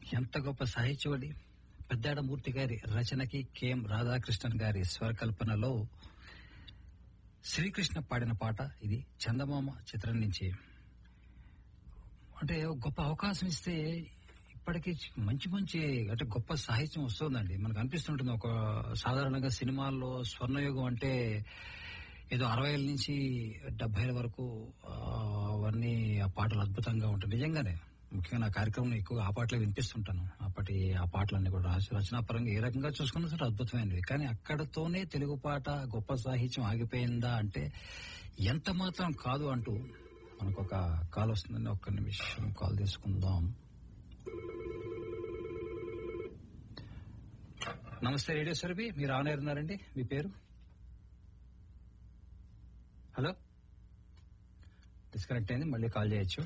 ఎంత గొప్ప సాహిత్యవడి పెద్దాడమూర్తి గారి రచనకి కెఎం రాధాకృష్ణన్ గారి స్వరకల్పనలో శ్రీకృష్ణ పాడిన పాట ఇది చందమామ చిత్రం నుంచి అంటే ఒక గొప్ప అవకాశం ఇస్తే ఇప్పటికీ మంచి మంచి అంటే గొప్ప సాహిత్యం వస్తుందండి మనకు అనిపిస్తుంటుంది ఒక సాధారణంగా సినిమాల్లో స్వర్ణయుగం అంటే ఏదో అరవైల నుంచి డెబ్బైల వరకు ఆ, అవన్నీ ఆ పాటలు అద్భుతంగా ఉంటాయి నిజంగానే ముఖ్యంగా నా కార్యక్రమం ఎక్కువ ఆ పాటలే వినిపిస్తుంటాను అప్పటి ఆ పాటలన్నీ కూడా రాసి రచనాపరంగా ఏ రకంగా చూసుకున్నా సరే అద్భుతమైనవి కానీ అక్కడతోనే తెలుగు పాట గొప్ప సాహిత్యం ఆగిపోయిందా అంటే ఎంత మాత్రం కాదు అంటూ మనకు ఒక కాల్ వస్తుందని ఒక్క నిమిషం కాల్ తీసుకుందాం నమస్తే రేడియో సర్బి మీరు ఆన్ ఎయిర్ ఉన్నారండి మీ పేరు హలో డిస్కనెక్ట్ అయింది మళ్ళీ కాల్ చేయొచ్చు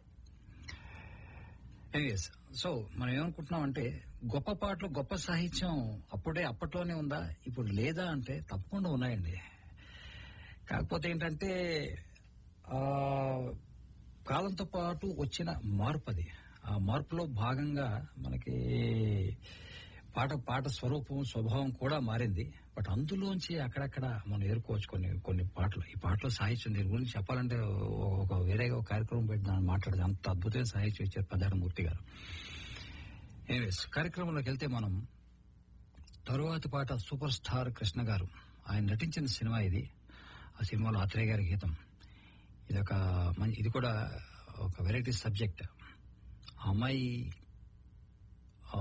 ఎనీవేస్ సో మనం ఏమనుకుంటున్నాం అంటే గొప్ప పాటలు గొప్ప సాహిత్యం అప్పుడే అప్పట్లోనే ఉందా ఇప్పుడు లేదా అంటే తప్పకుండా ఉన్నాయండి కాకపోతే ఏంటంటే ఆ కాలంతో పాటు వచ్చిన మార్పు అది ఆ మార్పులో భాగంగా మనకి పాట పాట స్వరూపం స్వభావం కూడా మారింది బట్ అందులోంచి అక్కడక్కడ మనం ఏరుకోవచ్చు కొన్ని కొన్ని పాటలు ఈ పాటలో సాహిత్యం దీని గురించి చెప్పాలంటే ఒక వేరేగా ఒక కార్యక్రమం పెట్టి దాన్ని మాట్లాడదు అంత అద్భుతమైన సాహిత్యం ఇచ్చారు ప్రధానమూర్తి గారు ఎనీవేస్ కార్యక్రమంలోకి వెళ్తే మనం తరువాతి పాట సూపర్ స్టార్ కృష్ణ గారు ఆయన నటించిన సినిమా ఇది ఆ సినిమాలో ఆత్రేయ గారి గీతం ఇది ఒక మంచి ఇది కూడా ఒక వెరైటీ సబ్జెక్ట్ ఆ అమ్మాయి ఆ,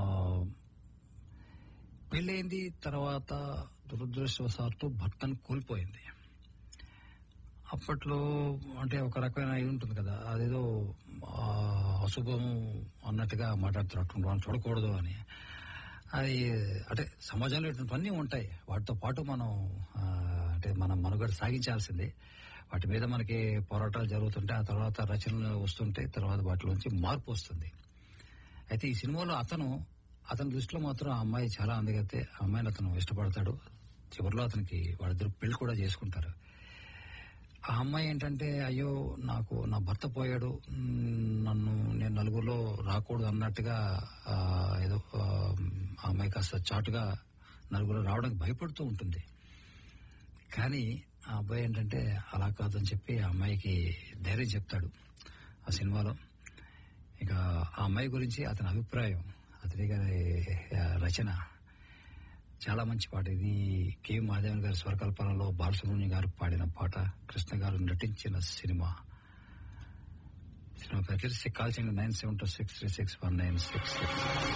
పెళ్ళైంది తర్వాత దురదృష్టవశాత్తు భర్తను కోల్పోయింది అప్పట్లో అంటే ఒక రకమైన ఇది ఉంటుంది కదా అదేదో ఆ, అశుభం అన్నట్టుగా మాట్లాడుతున్నట్టు మనం చూడకూడదు అని అది అంటే సమాజంలో ఇటువంటివన్నీ ఉంటాయి వాటితో పాటు మనం ఆ, అంటే మనం మనుగడ సాగించాల్సిందే వాటి మీద మనకి పోరాటాలు జరుగుతుంటే ఆ తర్వాత రచనలు వస్తుంటే తర్వాత వాటిలోంచి మార్పు వస్తుంది అయితే ఈ సినిమాలో అతను అతని దృష్టిలో మాత్రం ఆ అమ్మాయి చాలా అందగతే ఆ అమ్మాయిని అతను ఇష్టపడతాడు చివరిలో అతనికి వాళ్ళిద్దరు పెళ్లి కూడా చేసుకుంటారు ఆ అమ్మాయి ఏంటంటే అయ్యో నాకు నా భర్త పోయాడు మ్, నన్ను నేను నలుగురిలో రాకూడదు అన్నట్టుగా ఆ, ఏదో ఆ, ఆ అమ్మాయి కాస్త చాటుగా నలుగురు రావడానికి భయపడుతూ ఉంటుంది కానీ ఆ అబ్బాయి ఏంటంటే అలా కాదని చెప్పి ఆ అమ్మాయికి ధైర్యం చెప్తాడు ఆ సినిమాలో ఇక ఆ అమ్మాయి గురించి అతని అభిప్రాయం అతని గారి ఆ, రచన చాలా మంచి పాట ఇది కె మాధవన్ గారి స్వరకల్పనలో బాలసుబ్రహ్మణ్యం గారు పాడిన పాట కృష్ణ గారు నటించిన సినిమా సినిమా పేరు కాల్ చేయండి nine seven two six three six one nine six six